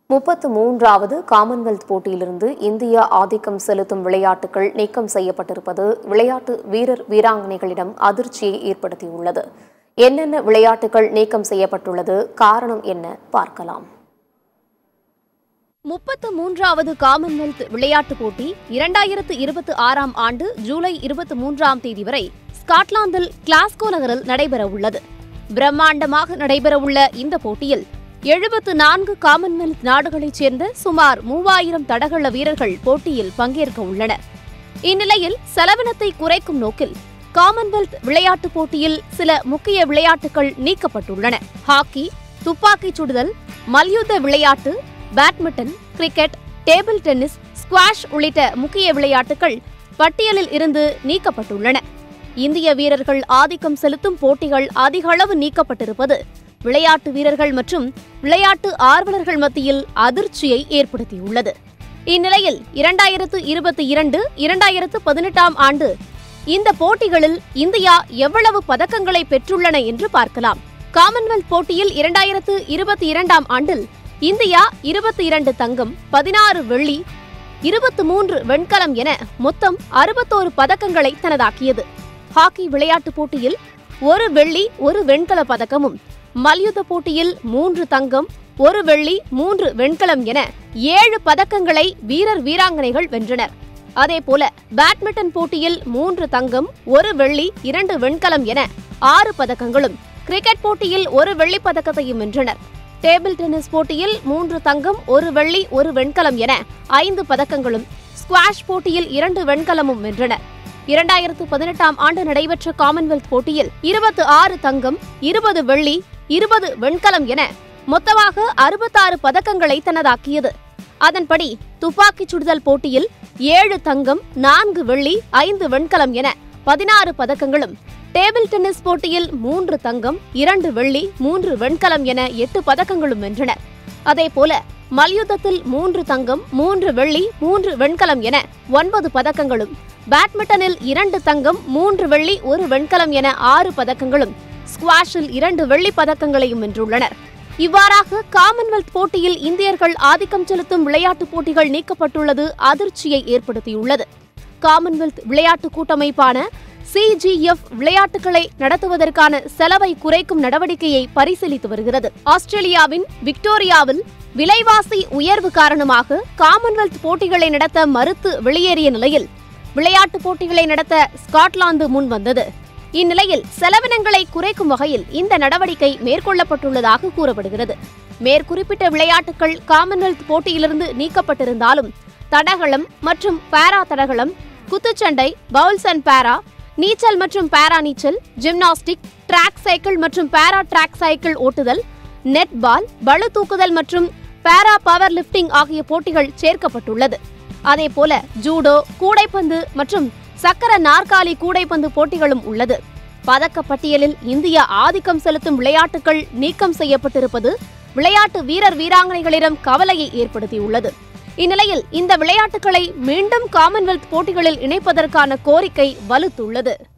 முப்பத்து மூன்றாவது காமன்வெல்த் போட்டியிலிருந்து இந்தியா ஆதிக்கம் செலுத்தும் விளையாட்டுகள் நீக்கம் செய்யப்பட்டிருப்பது விளையாட்டு வீரர் வீராங்கனைகளிடம் அதிர்ச்சியை ஏற்படுத்தியுள்ளது என்னென்ன விளையாட்டுகள் நீக்கம் செய்யப்பட்டுள்ளது காரணம் என்ன பார்க்கலாம் முப்பத்து மூன்றாவது காமன்வெல்த் விளையாட்டுப் போட்டி இரண்டாயிரத்து இருபத்தி ஆறாம் ஆண்டு ஜூலை இருபத்தி மூன்றாம் தேதி வரை ஸ்காட்லாந்தில் கிளாஸ்கோ நகரில் நடைபெறவுள்ளது பிரம்மாண்டமாக நடைபெறவுள்ள இந்த போட்டியில் எழுபத்து நான்கு காமன்வெல்த் நாடுகளைச் சேர்ந்த சுமார் மூவாயிரம் தடகள வீரர்கள் போட்டியில் பங்கேற்க உள்ளனர் இந்நிலையில் செலவினத்தை குறைக்கும் நோக்கில் காமன்வெல்த் விளையாட்டுப் போட்டியில் சில முக்கிய விளையாட்டுகள் நீக்கப்பட்டுள்ளன ஹாக்கி துப்பாக்கிச் சுடுதல் மல்யுத்த விளையாட்டு badminton cricket table tennis squash உள்ளிட்ட முக்கிய விளையாட்டுகள் பட்டியலில் இருந்து நீக்கப்பட்டுள்ளன இந்திய வீரர்கள் ஆதிக்கம் செலுத்தும் போட்டிகள் அதிக அளவு நீக்கப்பட்டிருப்பது விளையாட்டு வீரர்கள் மற்றும் விளையாட்டு ஆர்வலர்கள் மத்தியில் அதிர்ச்சியை ஏற்படுத்தியுள்ளது இந்நிலையில் இரண்டாயிரத்து இருபத்தி இரண்டு இரண்டாயிரத்து பதினெட்டாம் ஆண்டு இந்த போட்டிகளில் இந்தியா எவ்வளவு பதக்கங்களை பெற்றுள்ளன என்று பார்க்கலாம் காமன்வெல்த் போட்டியில் இரண்டாயிரத்து இருபத்தி இரண்டாம் ஆண்டில் இந்தியா இருபத்தி இரண்டு தங்கம் பதினாறு வெள்ளி இருபத்து மூன்று வெண்கலம் என மொத்தம் அறுபத்தோரு பதக்கங்களை தனதாக்கியது ஹாக்கி விளையாட்டுப் போட்டியில் ஒரு வெள்ளி ஒரு வெண்கல பதக்கமும் மல்யுத்த போட்டியில் மூன்று தங்கம் ஒரு வெள்ளி மூன்று வெண்கலம் என ஏழு பதக்கங்களை வீரர் வீராங்கனைகள் வென்றனர் அதேபோல பேட்மிண்டன் போட்டியில் மூன்று தங்கம் ஒரு வெள்ளி இரண்டு வெண்கலம் என ஆறு பதக்கங்களும் கிரிக்கெட் போட்டியில் ஒரு வெள்ளிப் பதக்கத்தையும் வென்றனர் டேபிள் டென்னிஸ் போட்டியில் மூன்று தங்கம் ஒரு வெள்ளி ஒரு வெண்கலம் என ஐந்து பதக்கங்களும் ஸ்குவாஷ் போட்டியில் இரண்டு வெண்கலமும் வென்றனர் இரண்டாயிரத்து பதினெட்டாம் ஆண்டு நடைபெற்ற காமன்வெல்த் போட்டியில் இருபத்து ஆறு தங்கம் இருபது வெள்ளி இருபது வெண்கலம் என மொத்தமாக அறுபத்தாறு பதக்கங்களை தனதாக்கியது அதன்படி துப்பாக்கிச் சுடுதல் போட்டியில் ஏழு தங்கம் நான்கு வெள்ளி ஐந்து வெண்கலம் என பதினாறு பதக்கங்களும் டேபிள் டென்னிஸ் போட்டியில் மூன்று தங்கம் இரண்டு வெள்ளி மூன்று வெண்கலம் என எட்டு பதக்கங்களும் வென்றனர் அதேபோல மல்யுத்தத்தில் மூன்று தங்கம் மூன்று வெள்ளி மூன்று வெண்கலம் என ஒன்பது பதக்கங்களும் பேட்மிண்டனில் இரண்டு தங்கம் மூன்று வெள்ளி ஒரு வெண்கலம் என ஆறு பதக்கங்களும் ஸ்குவாஷில் இரண்டு வெள்ளிப் பதக்கங்களையும் வென்றுள்ளனர் இவ்வாறாக காமன்வெல்த் போட்டியில் இந்தியர்கள் ஆதிக்கம் செலுத்தும் விளையாட்டுப் போட்டிகள் நீக்கப்பட்டுள்ளது அதிர்ச்சியை ஏற்படுத்தியுள்ளது காமன்வெல்த் விளையாட்டு கூட்டமைப்பான சிஜிஎஃப் விளையாட்டுகளை நடத்துவதற்கான செலவை குறைக்கும் நடவடிக்கையை பரிசீலித்து வருகிறது ஆஸ்திரேலியாவின் விக்டோரியாவில் விலைவாசி உயர்வு காரணமாக காமன்வெல்த் போட்டிகளை நடத்த மறுத்து வெளியேறிய நிலையில் விளையாட்டுப் போட்டிகளை நடத்த ஸ்காட்லாந்து முன் வந்தது இந்நிலையில் செலவினங்களை குறைக்கும் வகையில் இந்த நடவடிக்கை மேற்கொள்ளப்பட்டுள்ளதாக கூறப்படுகிறது மேற்குறிப்பிட்ட விளையாட்டுகள் காமன்வெல்த் போட்டியிலிருந்து நீக்கப்பட்டிருந்தாலும் தடகளம் மற்றும் பாரா தடகளம் குத்துச்சண்டை பவுல்ஸ் அண்ட் பாரா நீச்சல் மற்றும் பாரா நீச்சல் ஜிம்னாஸ்டிக் டிராக் சைக்கிள் மற்றும் பாரா டிராக் சைக்கிள் ஓட்டுதல் நெட்பால் பளு தூக்குதல் மற்றும் பாரா பவர் லிஃப்டிங் ஆகிய போட்டிகள் சேர்க்கப்பட்டுள்ளது அதேபோல ஜூடோ கூடைப்பந்து மற்றும் சக்கர நாற்காலி கூடைப்பந்து போட்டிகளும் உள்ளது பதக்க பட்டியலில் இந்தியா ஆதிக்கம் செலுத்தும் விளையாட்டுகள் நீக்கம் செய்யப்பட்டிருப்பது விளையாட்டு வீரர் வீராங்கனைகளிடம் கவலையை ஏற்படுத்தியுள்ளது இந்நிலையில் இந்த விளையாட்டுகளை மீண்டும் காமன்வெல்த் போட்டிகளில் இணைப்பதற்கான கோரிக்கை வலுத்துள்ளது